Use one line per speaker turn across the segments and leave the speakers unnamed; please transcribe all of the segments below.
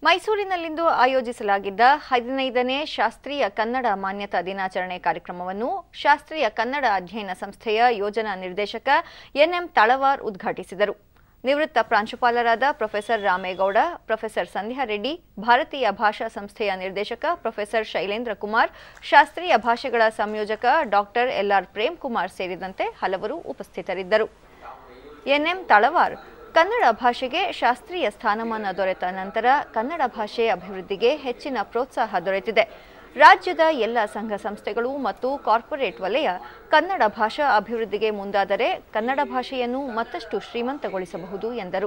ಮೈಸೂರಿನಲ್ಲಿಂದು ಆಯೋಜಿಸಲಾಗಿದ್ದ ಹದಿನೈದನೇ ಶಾಸ್ತ್ರೀಯ ಕನ್ನಡ ಮಾನ್ಯತಾ ದಿನಾಚರಣೆ ಕಾರ್ಯಕ್ರಮವನ್ನು ಶಾಸ್ತ್ರೀಯ ಕನ್ನಡ ಅಧ್ಯಯನ ಸಂಸ್ಥೆಯ ಯೋಜನಾ ನಿರ್ದೇಶಕ ಎನ್ಎಂ ತಳವಾರ್ ಉದ್ಘಾಟಿಸಿದರು ನಿವೃತ್ತ ಪ್ರಾಂಶುಪಾಲರಾದ ಪ್ರೊಫೆಸರ್ ರಾಮೇಗೌಡ ಪ್ರೊಫೆಸರ್ ಸಂಧ್ಯಾ ರೆಡ್ಡಿ ಭಾರತೀಯ ಭಾಷಾ ಸಂಸ್ಥೆಯ ನಿರ್ದೇಶಕ ಪ್ರೊಫೆಸರ್ ಶೈಲೇಂದ್ರ ಕುಮಾರ್ ಶಾಸ್ತ್ರೀಯ ಭಾಷೆಗಳ ಸಂಯೋಜಕ ಡಾಕ್ಟರ್ ಎಲ್ಆರ್ ಪ್ರೇಮ್ ಕುಮಾರ್ ಸೇರಿದಂತೆ ಹಲವರು ಉಪಸ್ಥಿತರಿದ್ದರು ಎನ್ಎಂ ತಳವಾರ್ ಕನ್ನಡ ಭಾಷೆಗೆ ಶಾಸ್ತ್ರೀಯ ಸ್ಥಾನಮಾನ ದೊರೆತ ನಂತರ ಕನ್ನಡ ಭಾಷೆ ಅಭಿವೃದ್ಧಿಗೆ ಹೆಚ್ಚಿನ ಪ್ರೋತ್ಸಾಹ ದೊರೆತಿದೆ ರಾಜ್ಯದ ಎಲ್ಲ ಸಂಘ ಸಂಸ್ಥೆಗಳು ಮತ್ತು ಕಾರ್ಪೊರೇಟ್ ವಲಯ ಕನ್ನಡ ಭಾಷಾ ಅಭಿವೃದ್ಧಿಗೆ ಮುಂದಾದರೆ ಕನ್ನಡ ಭಾಷೆಯನ್ನು ಮತ್ತಷ್ಟು ಶ್ರೀಮಂತಗೊಳಿಸಬಹುದು ಎಂದರು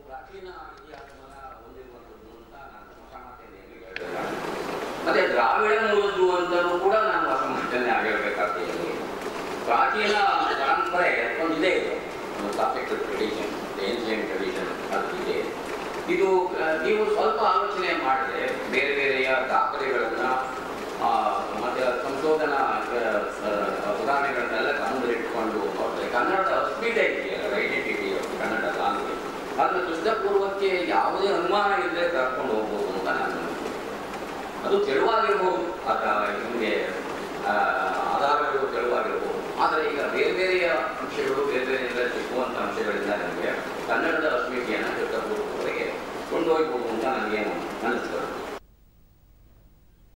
ಮತ್ತೆ ದ್ರಾವಿಡ ಮೂಲದ್ದು ಅಂತಲೂ ಕೂಡ ನಾನು ಅಸಮರ್ಥನೆ ಆಗಿರಬೇಕಾಗ್ತದೆ ಪ್ರಾಚೀನ ಪರಂಪರೆ ಒಂದು ಇದೆ ಇದು ಒಂದು ಸಾಫೆಕ್ಟ್ ಟ್ರೆಡಿಷನ್ ಏನ್ಷಿಯನ್ ಟ್ರೆಡಿಷನ್ ಅದು ಇದೆ ಇದು ಆ, ನೀವು ಸ್ವಲ್ಪ ಆಲೋಚನೆ ಮಾಡಿದ್ರೆ ಬೇರೆ ಬೇರೆಯ ದಾಖಲೆಗಳನ್ನ ಆ, ಮತ್ತೆ ಸಂಶೋಧನಾ ಆ, ಆ, ಉದಾಹರಣೆಗಳನ್ನೆಲ್ಲ ಗಮನದಲ್ಲಿಟ್ಟುಕೊಂಡು ನೋಡಿದ್ರೆ ಕನ್ನಡದ ಅಸ್ಮಿತೆ ಇದೆಯಲ್ಲ ಐಡೆಂಟಿಟಿ ಕನ್ನಡ ಲಾಂಗ್ವೇಜ್ ಅದನ್ನು ಕ್ರಿಸ್ತಪೂರ್ವಕ್ಕೆ ಯಾವುದೇ ಅನುಮಾನ ಇಲ್ಲದೆ ಕರ್ಕೊಂಡು ಹೋಗ್ಬೋದು ಅಂತ ನಾನು ನಂಬ್ತೀನಿ. ಅದು ತೆಳುವಾಗಿರ್ಬೋದು ಅಥವಾ ನಿಮಗೆ